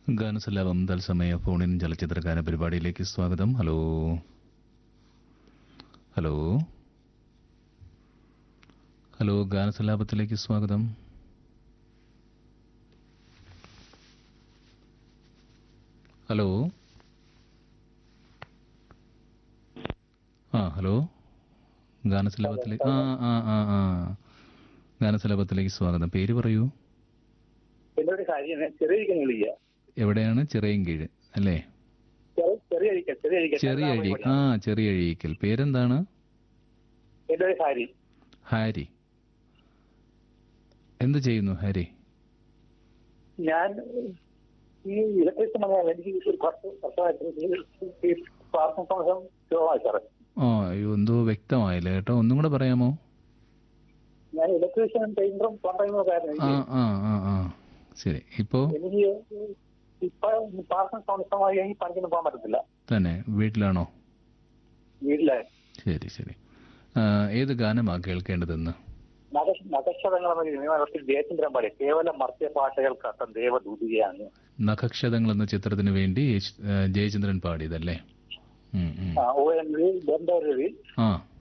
ഗാനസലാപം തത്സമയ ഫോണിൻ ചലച്ചിത്ര ഗാന പരിപാടിയിലേക്ക് സ്വാഗതം ഹലോ ഹലോ ഹലോ ഗാനസലാപത്തിലേക്ക് സ്വാഗതം ഹലോ ആ ഹലോ ഗാനസലാപത്തിലേക്ക് ആ ആ ആ ആ ഗാനസലാപത്തിലേക്ക് സ്വാഗതം പേര് പറയൂ എന്റെ ഒരു കാര്യം ചെറിയ അരിക്കാൻ വിളിക്കുക എവിടെയാണ് ചിറയൻകീഴ് അല്ലേ ചെറിയ- ചെറിയ അരിക്കൽ ചെറിയ അരിക്കൽ ചെറിയ അഴി ആ ചെറിയ അഴീക്കൽ പേരെന്താണ് എന്റെ ഒരു കാര്യം ഹാരി എന്ത് ചെയ്യുന്നു ഹാരി ഞാൻ ഈ ഇലക്ട്രീഷ്യൻ വന്നാൽ എനിക്ക് ഒരു പത്ത് വർഷമായിട്ട് ഈ പാർക്കിംഗ് സമയം രോഗമായി സാറേ ആ അയ്യോ എന്തോ വ്യക്തമായില്ല കേട്ടോ ഒന്നും കൂടെ പറയാമോ ഞാൻ ഇലക്ട്രീഷ്യൻ പെയിന്ററും കോൺട്രാക്ടറും ഒക്കെ ആയിരുന്നു ആ എനിക്ക് ആ ആ ആ ശരി ഇപ്പോ എനിക്ക് ഇപ്പൊ പാർക്കിംഗ് സമയമായി എനിക്ക് പണിക്കൊന്നും പോകാൻ പറ്റത്തില്ല തന്നെ വീട്ടിലാണോ വീട്ടിലെ ശരി ശരി ആ, ഏത് ഗാനമാ കേൾക്കേണ്ടതെന്ന് നഗക്ഷതങ്ങൾ ജയചന്ദ്രൻ പാടിയ കേവലം മർത്തിയ പാട്ടുകൾക്കർത്ഥം ദേവദൂതികയാണ് നഖക്ഷതങ്ങൾ എന്ന ചിത്രത്തിന് വേണ്ടി യേശു- ആ, ജയചന്ദ്രൻ പാടിയതല്ലേ ഉം, ഉം. ഓ എൻ വി ബന്ധരവി ആ